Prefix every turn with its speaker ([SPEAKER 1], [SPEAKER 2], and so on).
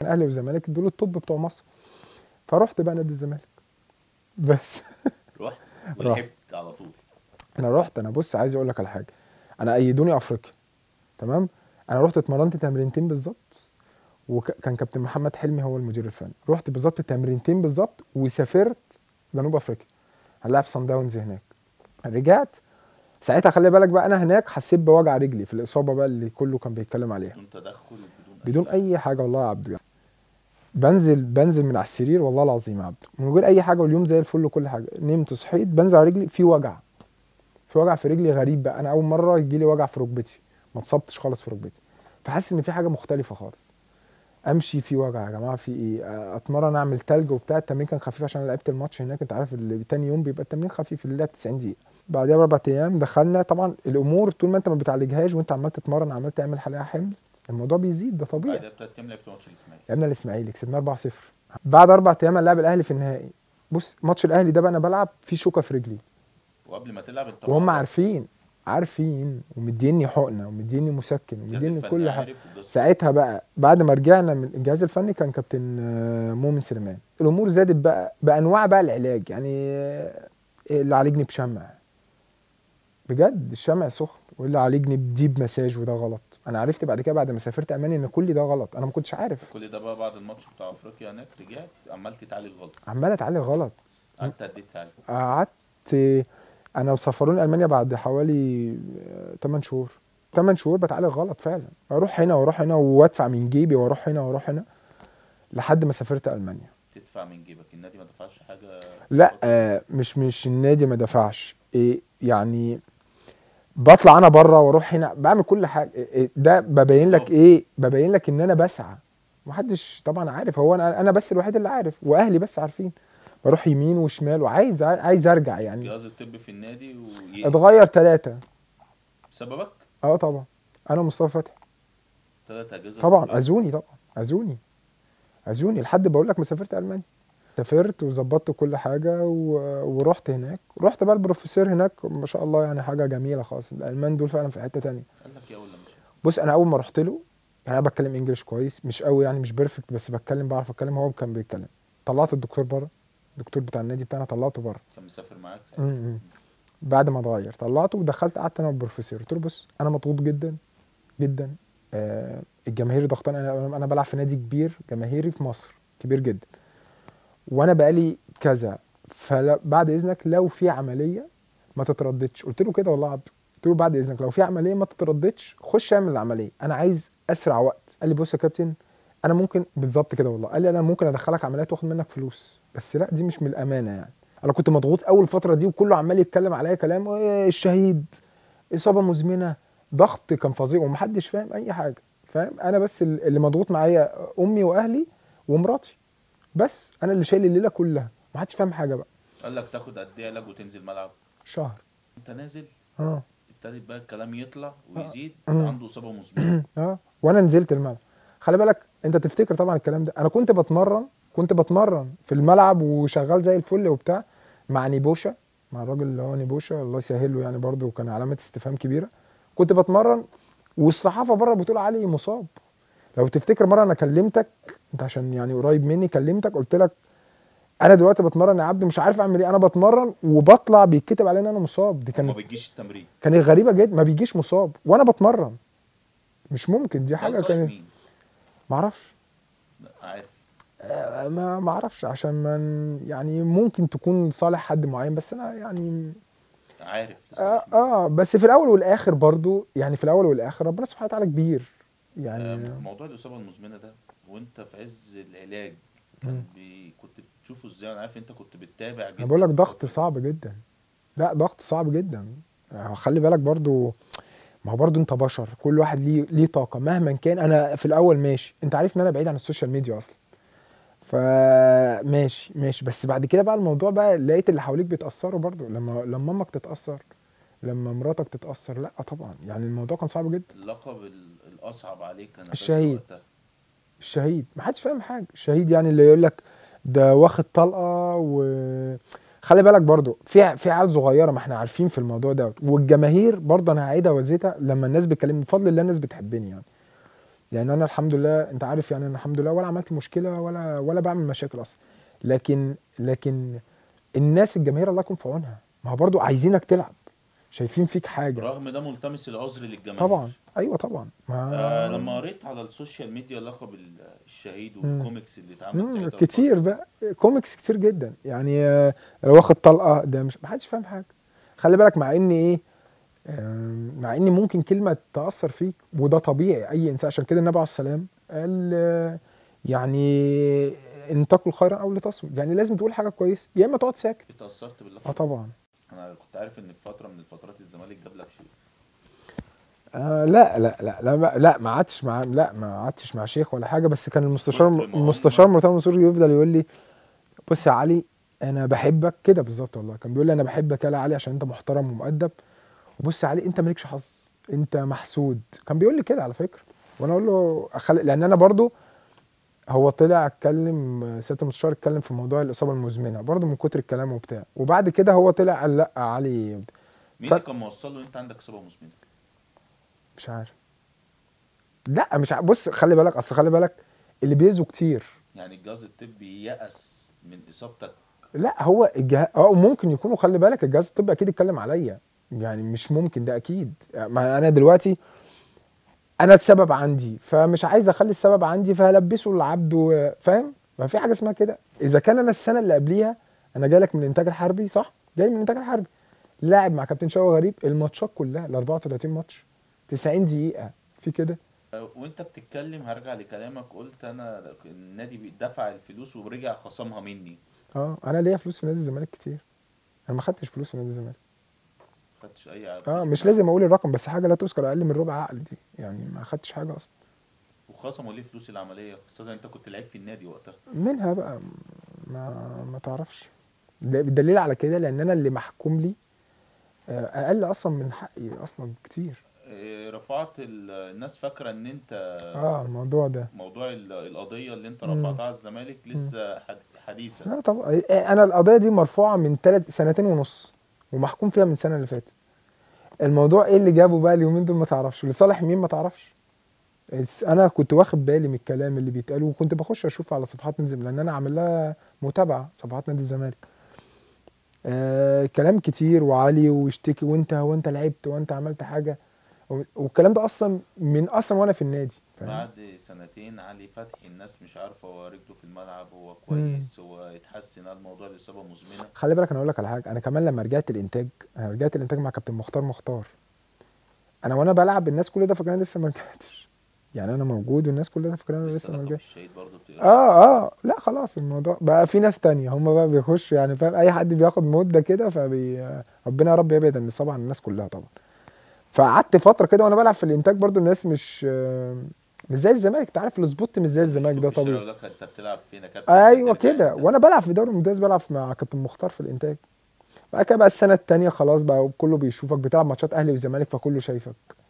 [SPEAKER 1] اهلي والزمالك دول التوب بتوع مصر فرحت بقى نادي الزمالك بس
[SPEAKER 2] رحت
[SPEAKER 1] رحت.
[SPEAKER 2] ولعبت على طول
[SPEAKER 1] انا رحت انا بص عايز اقول لك على حاجه انا ايدوني افريقيا تمام انا رحت اتمرنت تمرينتين بالظبط وكان كابتن محمد حلمي هو المدير الفني رحت بالظبط تمرينتين بالظبط وسافرت جنوب افريقيا هنلعب في صن داونز هناك رجعت ساعتها خلي بالك بقى انا هناك حسيت بوجع رجلي في الاصابه بقى اللي كله كان بيتكلم عليها
[SPEAKER 2] بدون تدخل بدون
[SPEAKER 1] بدون اي حاجه والله يا عبدو يعني. بنزل بنزل من على السرير والله العظيم يا عبدو من غير اي حاجه واليوم زي الفل وكل حاجه نمت صحيت بنزل على رجلي في وجع في وجع في رجلي غريب بقى انا اول مره يجي لي وجع في ركبتي ما اتصبتش خالص في ركبتي فحاسس ان في حاجه مختلفه خالص امشي في وجع يا جماعه في ايه اتمرن اعمل تلج وبتاع التمرين كان خفيف عشان أنا لعبت الماتش هناك انت عارف اللي تاني يوم بيبقى التمرين خفيف اللي لعب 90 دقيقه بعدها باربع ايام دخلنا طبعا الامور طول ما انت ما بتعالجهاش وانت عمال تتمرن عمال تعمل حلقه حمل الموضوع بيزيد ده طبيعي
[SPEAKER 2] بعدها بتلات ايام لعبت ماتش الاسماعيلي
[SPEAKER 1] لعبنا الاسماعيلي كسبنا 4-0 بعد اربع ايام هنلعب الاهلي في النهائي بص ماتش الاهلي ده بقى انا بلعب في شوكه في رجلي
[SPEAKER 2] وقبل ما تلعب انت
[SPEAKER 1] وهم
[SPEAKER 2] معرف.
[SPEAKER 1] عارفين عارفين ومديني حقنه ومديني مسكن
[SPEAKER 2] الجهاز
[SPEAKER 1] ومديني
[SPEAKER 2] الفني
[SPEAKER 1] كل حاجه
[SPEAKER 2] عارف والجهاز
[SPEAKER 1] ساعتها بقى بعد ما رجعنا من الجهاز الفني كان كابتن آه، مؤمن سليمان الامور زادت بقى بانواع بقى العلاج يعني آه، اللي عالجني بشمع بجد الشمع سخن واللي عالجني بديب مساج وده غلط انا عرفت بعد كده بعد ما سافرت المانيا ان كل ده غلط انا ما كنتش عارف
[SPEAKER 2] كل ده بقى بعد الماتش بتاع افريقيا هناك رجعت عمال تتعالج غلط
[SPEAKER 1] عمال اتعالج غلط
[SPEAKER 2] قعدت قد ايه تتعالج
[SPEAKER 1] قعدت انا وسافروني المانيا بعد حوالي 8 شهور 8 شهور بتعالج غلط فعلا اروح هنا واروح هنا وادفع من جيبي واروح هنا واروح هنا لحد ما سافرت المانيا
[SPEAKER 2] تدفع من جيبك النادي ما دفعش حاجه
[SPEAKER 1] لا آه مش مش النادي ما دفعش إيه يعني بطلع انا بره واروح هنا بعمل كل حاجه إيه إيه ده ببين لك ايه ببين لك ان انا بسعى محدش طبعا عارف هو انا انا بس الوحيد اللي عارف واهلي بس عارفين بروح يمين وشمال وعايز عايز ارجع يعني
[SPEAKER 2] الجهاز الطبي في النادي ويأس
[SPEAKER 1] اتغير ثلاثة
[SPEAKER 2] بسببك
[SPEAKER 1] اه طبعا انا مصطفى فتحي
[SPEAKER 2] ثلاث اجهزه
[SPEAKER 1] طبعا
[SPEAKER 2] طبية.
[SPEAKER 1] اذوني طبعا اذوني اذوني لحد بقول لك ما سافرت المانيا سافرت وظبطت كل حاجه و... ورحت هناك رحت بقى البروفيسور هناك ما شاء الله يعني حاجه جميله خالص الالمان دول فعلا في حته تانية
[SPEAKER 2] قال لك يا ولا مش
[SPEAKER 1] بص انا اول ما رحت له يعني انا بتكلم انجلش كويس مش قوي يعني مش بيرفكت بس بتكلم بعرف اتكلم هو كان بيتكلم طلعت الدكتور بره الدكتور بتاع النادي بتاعنا طلعته بره
[SPEAKER 2] كان مسافر معاك ساعتها
[SPEAKER 1] م-م. بعد ما اتغير طلعته ودخلت قعدت انا والبروفيسور قلت له بص انا مضغوط جدا جدا آه الجماهير ضغطان انا انا بلعب في نادي كبير جماهيري في مصر كبير جدا وانا بقالي كذا فبعد اذنك لو في عمليه ما تترددش قلت له كده والله يا عبد قلت له بعد اذنك لو في عمليه ما تترددش خش اعمل العمليه انا عايز اسرع وقت قال لي بص يا كابتن انا ممكن بالظبط كده والله قال لي انا ممكن ادخلك عمليات واخد منك فلوس بس لا دي مش من الامانه يعني انا كنت مضغوط اول فتره دي وكله عمال يتكلم عليا كلام إيه الشهيد اصابه مزمنه ضغط كان فظيع ومحدش فاهم اي حاجه فاهم انا بس اللي مضغوط معايا امي واهلي ومراتي بس انا اللي شايل الليله كلها محدش فاهم حاجه بقى
[SPEAKER 2] قال لك تاخد قد ايه علاج وتنزل ملعب
[SPEAKER 1] شهر
[SPEAKER 2] انت نازل
[SPEAKER 1] اه
[SPEAKER 2] ابتدت بقى الكلام يطلع ويزيد
[SPEAKER 1] آه.
[SPEAKER 2] عنده اصابه مزمنه
[SPEAKER 1] اه وانا نزلت الملعب خلي بالك انت تفتكر طبعا الكلام ده انا كنت بتمرن كنت بتمرن في الملعب وشغال زي الفل وبتاع مع نيبوشا مع الراجل اللي هو نيبوشا الله يسهل له يعني برده كان علامه استفهام كبيره كنت بتمرن والصحافه بره بتقول علي مصاب لو تفتكر مره انا كلمتك انت عشان يعني قريب مني كلمتك قلت لك انا دلوقتي بتمرن يا عبد مش عارف اعمل ايه انا بتمرن وبطلع بيتكتب عليا ان انا مصاب دي
[SPEAKER 2] ما
[SPEAKER 1] كانت
[SPEAKER 2] بتجيش التمرين
[SPEAKER 1] كانت غريبه جدا ما بيجيش مصاب وانا بتمرن مش ممكن دي حاجه
[SPEAKER 2] كان صايم
[SPEAKER 1] كانت
[SPEAKER 2] مين؟
[SPEAKER 1] معرفش
[SPEAKER 2] لا، عارف
[SPEAKER 1] آه، ما ما اعرفش عشان ما ن- يعني ممكن تكون صالح حد معين بس انا يعني
[SPEAKER 2] عارف
[SPEAKER 1] آه,
[SPEAKER 2] تصالح مين.
[SPEAKER 1] اه بس في الاول والاخر برضو يعني في الاول والاخر ربنا سبحانه وتعالى كبير
[SPEAKER 2] آه،
[SPEAKER 1] يعني
[SPEAKER 2] موضوع الاصابه المزمنه ده وانت في عز العلاج كان بي... كنت بتشوفه ازاي انا عارف انت كنت بتتابع جدا
[SPEAKER 1] انا بقول لك ضغط
[SPEAKER 2] الفترة دي.
[SPEAKER 1] صعب جدا لا ضغط صعب جدا آه، خلي بالك برضو ما هو برضو انت بشر كل واحد ليه ليه طاقه مهما كان انا في الاول ماشي انت عارف ان انا بعيد عن السوشيال ميديا اصلا فماشي ماشي بس بعد كده بقى الموضوع بقى لقيت اللي حواليك بيتاثروا برضو لما لما امك تتاثر لما مراتك تتاثر لا طبعا يعني الموضوع كان صعب جدا
[SPEAKER 2] اللقب ال- الاصعب عليك كان
[SPEAKER 1] الشهيد.
[SPEAKER 2] وقتها.
[SPEAKER 1] الشهيد ما حدش فاهم حاجه الشهيد يعني اللي يقول لك ده واخد طلقه و خلي بالك برضو في في عيال صغيره ما احنا عارفين في الموضوع ده والجماهير برضو انا هعيدها وازيدها لما الناس بتكلمني بفضل الله الناس بتحبني يعني يعني انا الحمد لله انت عارف يعني انا الحمد لله ولا عملت مشكله ولا ولا بعمل مشاكل اصلا لكن لكن الناس الجماهير الله يكون في عونها ما هو برضو عايزينك تلعب شايفين فيك حاجه
[SPEAKER 2] رغم ده ملتمس العذر للجماهير
[SPEAKER 1] طبعا ايوه طبعا ما
[SPEAKER 2] آه لما قريت على السوشيال ميديا لقب ال- الشهيد والكوميكس اللي اتعمل
[SPEAKER 1] مم،
[SPEAKER 2] ساعتها
[SPEAKER 1] كتير بقى كوميكس كتير جدا يعني آه، لو واخد طلقه ده مش محدش فاهم حاجه خلي بالك مع ان ايه آم، مع ان ممكن كلمه تاثر فيك وده طبيعي اي انسان عشان كده النبي عليه السلام قال آه، يعني ان تاكل خيرا او لتصمت يعني لازم تقول حاجه كويسه يا اما تقعد ساكت
[SPEAKER 2] اتأثرت
[SPEAKER 1] اه
[SPEAKER 2] باللقب
[SPEAKER 1] طبعا
[SPEAKER 2] انا كنت عارف ان في فتره من الفترات الزمالك جاب لك شيء
[SPEAKER 1] آه لا لا لا لا ما, لا ما قعدتش مع لا ما قعدتش مع شيخ ولا حاجه بس كان المستشار
[SPEAKER 2] كتر ما هم-
[SPEAKER 1] المستشار مرتضى منصور يفضل يقول لي بص يا علي انا بحبك كده بالظبط والله كان بيقول لي انا بحبك يا علي عشان انت محترم ومؤدب وبص يا علي انت مالكش حظ انت محسود كان بيقول لي كده على فكره وانا اقول له أخل... لان انا برضو هو طلع اتكلم سياده المستشار اتكلم في موضوع الاصابه المزمنه برضو من كتر الكلام وبتاع وبعد كده هو طلع قال لا علي
[SPEAKER 2] مين
[SPEAKER 1] ف-
[SPEAKER 2] اللي كان موصل له ان انت عندك اصابه مزمنه
[SPEAKER 1] مش عارف لا مش عارف بص خلي بالك اصل خلي بالك اللي بيأذوا كتير
[SPEAKER 2] يعني الجهاز الطبي يأس من اصابتك
[SPEAKER 1] لا هو الجهاز اه ممكن يكونوا خلي بالك الجهاز الطبي اكيد اتكلم عليا يعني مش ممكن ده اكيد ما انا دلوقتي انا السبب عندي فمش عايز اخلي السبب عندي فهلبسه العبد و- فاهم ما في حاجه اسمها كده اذا كان انا السنه اللي قبليها انا جاي لك من الانتاج الحربي صح جاي من الانتاج الحربي لاعب مع كابتن شوقي غريب الماتشات كلها ال 34 ماتش 90 دقيقه في كده
[SPEAKER 2] آه، وانت بتتكلم هرجع لكلامك قلت انا النادي بيدفع الفلوس ورجع خصمها مني
[SPEAKER 1] اه انا ليا فلوس في نادي الزمالك كتير انا ما خدتش فلوس في نادي الزمالك
[SPEAKER 2] خدتش اي
[SPEAKER 1] اه
[SPEAKER 2] فلوس
[SPEAKER 1] مش
[SPEAKER 2] منها.
[SPEAKER 1] لازم اقول الرقم بس حاجه لا تذكر اقل من ربع عقل دي يعني ما خدتش حاجه اصلا
[SPEAKER 2] وخصموا ليه فلوس العمليه خاصه انت كنت لعيب في النادي وقتها
[SPEAKER 1] منها بقى ما ما تعرفش ده بالدليل على كده لان انا اللي محكوم لي آه، اقل اصلا من حقي اصلا كتير
[SPEAKER 2] آه، رفعت ال- الناس فاكره ان انت
[SPEAKER 1] اه الموضوع ده
[SPEAKER 2] موضوع ال- القضيه اللي انت
[SPEAKER 1] مم.
[SPEAKER 2] رفعتها على الزمالك لسه حد- حديثه
[SPEAKER 1] لا طبعا آه، انا القضيه دي مرفوعه من ثلاث سنتين ونص ومحكوم فيها من السنه اللي فاتت الموضوع ايه اللي جابه بقى اليومين دول ما تعرفش لصالح مين ما تعرفش الس- انا كنت واخد بالي من الكلام اللي بيتقال وكنت بخش اشوف على صفحات نادي الزمالك لان انا عامل لها متابعه صفحات نادي الزمالك آه كلام كتير وعالي ويشتكي وانت هو انت لعبت وانت عملت حاجه و- والكلام ده اصلا من اصلا وانا في النادي فاهم
[SPEAKER 2] بعد سنتين علي فتحي الناس مش عارفه هو رجله في الملعب هو كويس هو اتحسن هل موضوع الاصابه مزمنه
[SPEAKER 1] خلي بالك انا اقول لك على حاجه انا كمان لما رجعت الانتاج انا رجعت الانتاج مع كابتن مختار مختار انا وانا بلعب الناس كل ده فاكرين لسه ما رجعتش يعني انا موجود والناس كلها فاكرين انا
[SPEAKER 2] لسه
[SPEAKER 1] لسه ما
[SPEAKER 2] لقب
[SPEAKER 1] رجعتش
[SPEAKER 2] الشهيد برضه بتقرا
[SPEAKER 1] اه اه لا خلاص الموضوع بقى في ناس تانية هم بقى بيخشوا يعني فاهم اي حد بياخد مده كده فبي ربنا يا رب يبعد عن طبعا الناس كلها طبعا فقعدت فتره كده وانا بلعب في الانتاج برضو الناس مش آه، مش زي الزمالك انت عارف السبوت مش زي الزمالك ده
[SPEAKER 2] شوف الشارع
[SPEAKER 1] طبيعي
[SPEAKER 2] يقول لك انت بتلعب فين يا كابتن
[SPEAKER 1] ايوه
[SPEAKER 2] هترجع
[SPEAKER 1] كده
[SPEAKER 2] امتى؟
[SPEAKER 1] وانا بلعب في دوري الممتاز بلعب مع كابتن مختار في الانتاج بعد كده بقى السنه التانية خلاص بقى كله بيشوفك بتلعب ماتشات اهلي وزمالك فكله شايفك